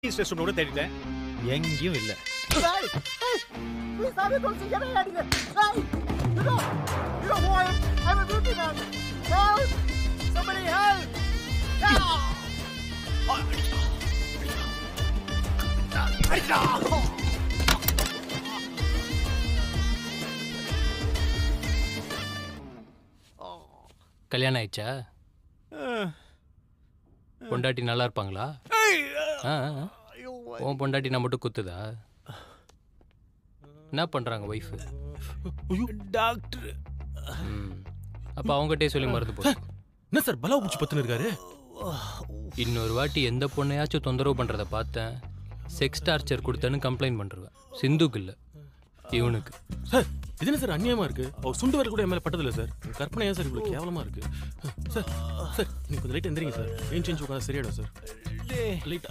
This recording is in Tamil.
ஸ்டேஷன் கூட தேடிட்டேன் எங்கேயும் இல்ல Hey! Hey! Please, I'm going to get out of here. Hey! You know, you know who I am? I'm a beauty man. Help! Somebody help! Ah! கல்யாணம் ஆயிடுச்சா பொண்டாட்டி நல்லா இருப்பாங்களா ஆ ஆ. உன் பொண்டாட்டி நான் மட்டும் குத்துதா என்ன பண்ணுறாங்க ஒய்ஃபு டாக்டர் அப்போ அவங்ககிட்டே சொல்லி மறந்து போ என்ன சார் பலா பூச்சி பத்துன்னு இருக்காரு இன்னொரு வாட்டி எந்த பொண்ணையாச்சும் தொந்தரவு பண்ணுறத பார்த்தேன் செக்ஸ் டார்ச்சர் கொடுத்தேன்னு கம்ப்ளைண்ட் பண்ணுருவேன் சிந்துக்கு இல்லை இவனுக்கு சார் இது என்ன சார் அநியாயமா இருக்கு அவர் சுண்டு வர கூட என் மேல பட்டதில்ல சார் உங்க கற்பனை ஏன் சார் இவ்வளவு கேவலமா இருக்கு சார் சார் நீங்க கொஞ்சம் லைட் எந்திரிங்க சார் ஏன் சேஞ்ச் உட்காந்து சரியாயிடும் சார் லைட்